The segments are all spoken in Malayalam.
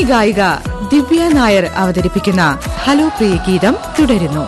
ഗായിക ദിവ്യ നായർ അവതരിപ്പിക്കുന്ന ഹലോ പ്രിയ ഗീതം തുടരുന്നു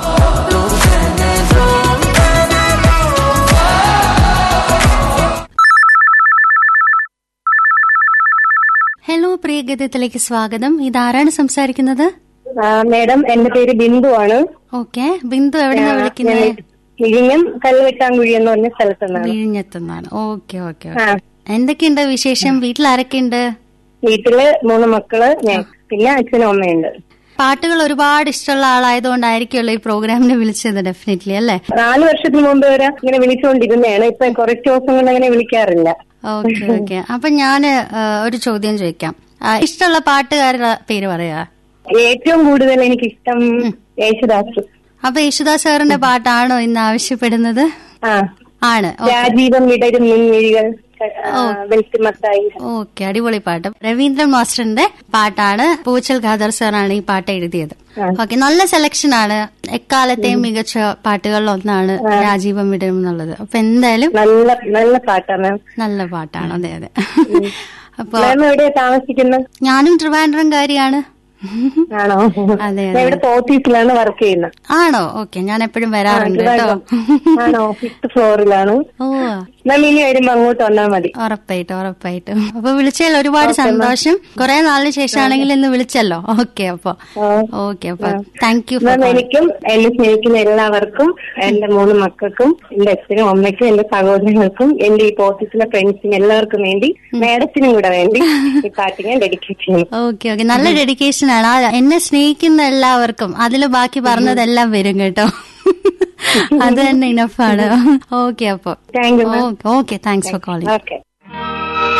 ഹലോ പ്രിയഗീതത്തിലേക്ക് സ്വാഗതം ഇതാരാണ് സംസാരിക്കുന്നത് ആ, മേഡം എന്റെ പേര് ബിന്ദു ആണ് ഓക്കെ ബിന്ദു എവിടെന്നാ വിളിക്കുന്നത് വിഴിഞ്ഞം കല്ലുവെട്ടാങ്കുഴി എന്ന് പറഞ്ഞ സ്ഥലത്ത് നിന്നാണ് വിഴിഞ്ഞത്തുനിന്നാണ് ഓക്കെ ഓക്കെ ആ എന്തൊക്കെയുണ്ട് വിശേഷം വീട്ടിൽ ആരൊക്കെയുണ്ട് വീട്ടില് മൂന്ന് മക്കള് ഞാൻ പിന്നെ അച്ഛനും അമ്മയുണ്ട് പാട്ടുകൾ ഒരുപാട് ഇഷ്ടമുള്ള ആളായതുകൊണ്ടായിരിക്കുമല്ലോ ഈ പ്രോഗ്രാമിന് വിളിച്ചത് ഡെഫിനറ്റ്ലി അല്ലേ നാല് വർഷത്തിന് മുമ്പ് വരെ ഇങ്ങനെ വിളിച്ചുകൊണ്ടിരുന്നതാണ് ഇപ്പൊ കുറച്ച് ദിവസം കൊണ്ട് അങ്ങനെ വിളിക്കാറില്ല ഓക്കെ ഓക്കെ അപ്പൊ ഞാന് ആ, ഒരു ചോദ്യം ചോദിക്കാം ആ, ഇഷ്ടമുള്ള പാട്ടുകാരുടെ പേര് പറയാ ഏറ്റവും കൂടുതൽ എനിക്ക് ഇഷ്ടം യേശുദാസ് അപ്പൊ യേശുദാസ് സാറിന്റെ പാട്ടാണോ ഇന്ന് ആവശ്യപ്പെടുന്നത് ആ ആണ് രാജീവം വിടരും മിഴികൾ വെൽത്തിമത്തായി ഓക്കെ അടിപൊളി പാട്ട് രവീന്ദ്രൻ മാസ്റ്ററിന്റെ പാട്ടാണ് പൂച്ചൽ ഖാദർ സാറാണ് ഈ പാട്ട് എഴുതിയത് ഓക്കെ നല്ല സെലക്ഷൻ ആണ് എക്കാലത്തെയും മികച്ച പാട്ടുകളിൽ ഒന്നാണ് രാജീവം വിടരും എന്നുള്ളത് അപ്പൊ എന്തായാലും നല്ല നല്ല പാട്ടാണ് നല്ല പാട്ടാണ് അതെ അതെ അപ്പൊ മാം എവിടെയാ താമസിക്കുന്നത് ഞാനും ട്രിവാൻഡ്രംകാരിയാണ് ആണോ അതെ ഞാൻ ഇവിടെ ഓഫീസിലാണ് വർക്ക് ചെയ്യുന്നത് ആണോ ഓക്കെ ഞാൻ എപ്പോഴും വരാറുണ്ട് കേട്ടോ ആണോ ഫിഫ്ത് ഫ്ലോറിലാണ് ഓ മാം ഇനി വരുമ്പോ അങ്ങോട്ട് വന്നാൽ മതി ഉറപ്പായിട്ടും ഉറപ്പായിട്ടും അപ്പൊ വിളിച്ചതിൽ ഒരുപാട് സന്തോഷം കുറെ നാളിന് ശേഷമാണെങ്കിൽ ഇന്ന് വിളിച്ചല്ലോ ഓക്കെ അപ്പൊ ഓക്കെ അപ്പൊ താങ്ക് യു മാം എനിക്കും എന്നെ സ്നേഹിക്കുന്ന എല്ലാവർക്കും എന്റെ മൂന്ന് മക്കൾക്കും എന്റെ അച്ഛനും അമ്മയ്ക്കും എന്റെ സഹോദരങ്ങൾക്കും എന്റെ ഈ ഓഫീസിലെ ഫ്രണ്ട്സിനും എല്ലാവർക്കും വേണ്ടി മാഡത്തിനും കൂടെ വേണ്ടി ഈ പാട്ട് ഞാൻ ഡെഡിക്കേറ്റ് ചെയ്യുന്നു ഓക്കെ ഓക്കെ നല്ല ഡെഡിക്കേഷൻ ആണ് ആ, എന്നെ സ്നേഹിക്കുന്ന എല്ലാവർക്കും അതിൽ ബാക്കി പറഞ്ഞതെല്ലാം വരും കേട്ടോ അത് തന്നെ ഇനഫാണ് ഓക്കെ അപ്പൊ thank you okay thanks for calling okay